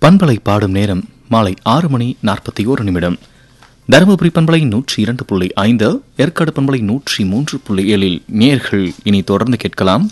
பண்பலை பாடும் நேரம் மாலை ஆறு மணி நாற்பத்தி ஓரு நிமிடம் தருமபுரி பண்பலை நூற்றி இரண்டு புள்ளி ஐந்து ஏற்காடு பண்பலை நூற்றி மூன்று புள்ளி ஏழில் நேர்கள் இனி தொடர்ந்து கேட்கலாம்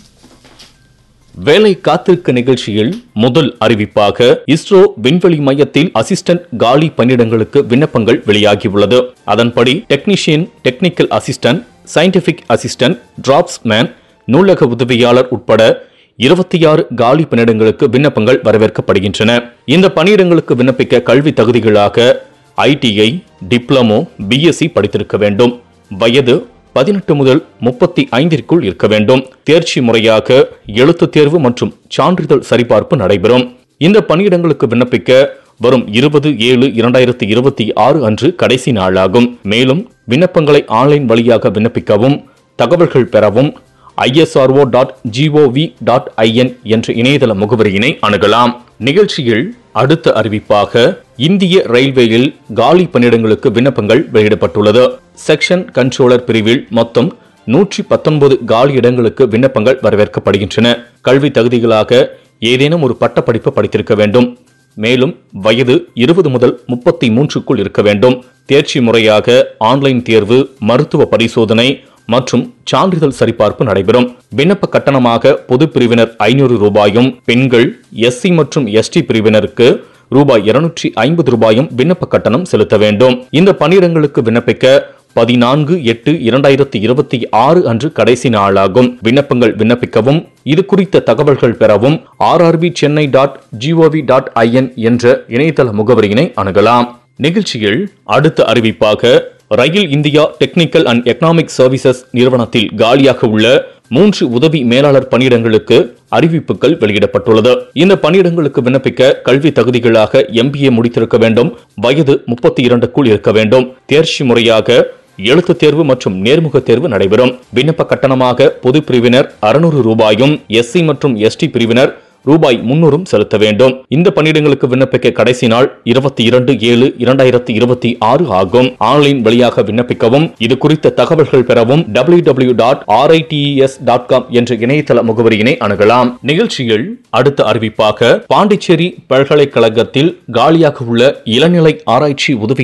வேலை காத்திருக்க நிகழ்ச்சியில் முதல் அறிவிப்பாக இஸ்ரோ விண்வெளி மையத்தில் அசிஸ்டன்ட் காலி பணியிடங்களுக்கு விண்ணப்பங்கள் வெளியாகியுள்ளது அதன்படி technician technical assistant scientific assistant draughtsman நூலக உதவியாளர் உட்பட இருபத்தி ஆறு காலி பணியிடங்களுக்கு விண்ணப்பங்கள் வரவேற்கப்படுகின்றன இந்த பணியிடங்களுக்கு விண்ணப்பிக்க கல்வி தகுதிகளாக ஐடிஐ டிப்ளமோ பிஎஸ்சி படித்திருக்க வேண்டும் வயது பதினெட்டு முதல் முப்பத்தி ஐந்திற்குள் இருக்க வேண்டும் தேர்ச்சி முறையாக எழுத்துத் தேர்வு மற்றும் சான்றிதழ் சரிபார்ப்பு நடைபெறும் இந்த பணியிடங்களுக்கு விண்ணப்பிக்க வரும் இருபது ஏழு இரண்டாயிரத்தி இருபத்தி ஆறு அன்று கடைசி நாளாகும் மேலும் விண்ணப்பங்களை ஆன்லைன் வழியாக விண்ணப்பிக்கவும் தகவல்கள் பெறவும் ISRO dot gov dot in என்ற இணையதள முகவரியினை அணுகலாம் நிகழ்ச்சியில் அடுத்த அறிவிப்பாக இந்திய ரயில்வேயில் காலி பணியிடங்களுக்கு விண்ணப்பங்கள் வெளியிடப்பட்டுள்ளது செக்ஷன் கண்ட்ரோலர் பிரிவில் மொத்தம் நூற்றி பத்தொன்பது காலி இடங்களுக்கு விண்ணப்பங்கள் வரவேற்கப்படுகின்றன கல்வி தகுதிகளாக ஏதேனும் ஒரு பட்டப்படிப்பு படித்திருக்க வேண்டும் மேலும் வயது இருபது முதல் முப்பத்தி மூன்றுக்குள் இருக்க வேண்டும் தேர்ச்சி முறையாக ஆன்லைன் தேர்வு மருத்துவ பரிசோதனை மற்றும் சான்றிதழ் சரிபார்ப்பு நடைபெறும் விண்ணப்ப கட்டணமாக பொது பிரிவினர் ஐநூறு ரூபாயும் பெண்கள் எஸ்சி மற்றும் எஸ்டி பிரிவினருக்கு ரூபாய் இருநூற்றி ஐம்பது ரூபாயும் விண்ணப்ப கட்டணம் செலுத்த வேண்டும் இந்த பணியிடங்களுக்கு விண்ணப்பிக்க பதினான்கு எட்டு இரண்டாயிரத்தி இருபத்தி ஆறு அன்று கடைசி நாளாகும் விண்ணப்பங்கள் விண்ணப்பிக்கவும் இது குறித்த தகவல்கள் பெறவும் RRB Chennai dot gov dot in என்ற இணையதள முகவரியினை அணுகலாம் நிகழ்ச்சியில் அடுத்த அறிவிப்பாக rail India technical and economic services நிறுவனத்தில் காலியாக உள்ள மூன்று உதவி மேலாளர் பணியிடங்களுக்கு அறிவிப்புகள் வெளியிடப்பட்டுள்ளது இந்த பணியிடங்களுக்கு விண்ணப்பிக்க கல்வி தகுதிகளாக எம்பிஏ முடித்திருக்க வேண்டும் வயது முப்பத்தி இரண்டுக்குள் இருக்க வேண்டும் தேர்ச்சி முறையாக எழுத்துத் தேர்வு மற்றும் நேர்முக தேர்வு நடைபெறும் விண்ணப்ப கட்டணமாக பொது பிரிவினர் அறுநூறு ரூபாயும் எஸ்சி மற்றும் எஸ்டி பிரிவினர் ரூபாய் முன்னூறும் செலுத்த வேண்டும் இந்த பணியிடங்களுக்கு விண்ணப்பிக்க கடைசி நாள் இருபத்தி இரண்டு ஏழு இரண்டாயிரத்தி இருபத்தி ஆறு ஆகும் ஆன்லைன் வழியாக விண்ணப்பிக்கவும் இது குறித்த தகவல்கள் பெறவும் W W dot RITES dot com என்ற இணையதள முகவரியினை அணுகலாம் நிகழ்ச்சியில் அடுத்த அறிவிப்பாக பாண்டிச்சேரி பல்கலைக்கழகத்தில் காலியாக உள்ள இளநிலை ஆராய்ச்சி உதவி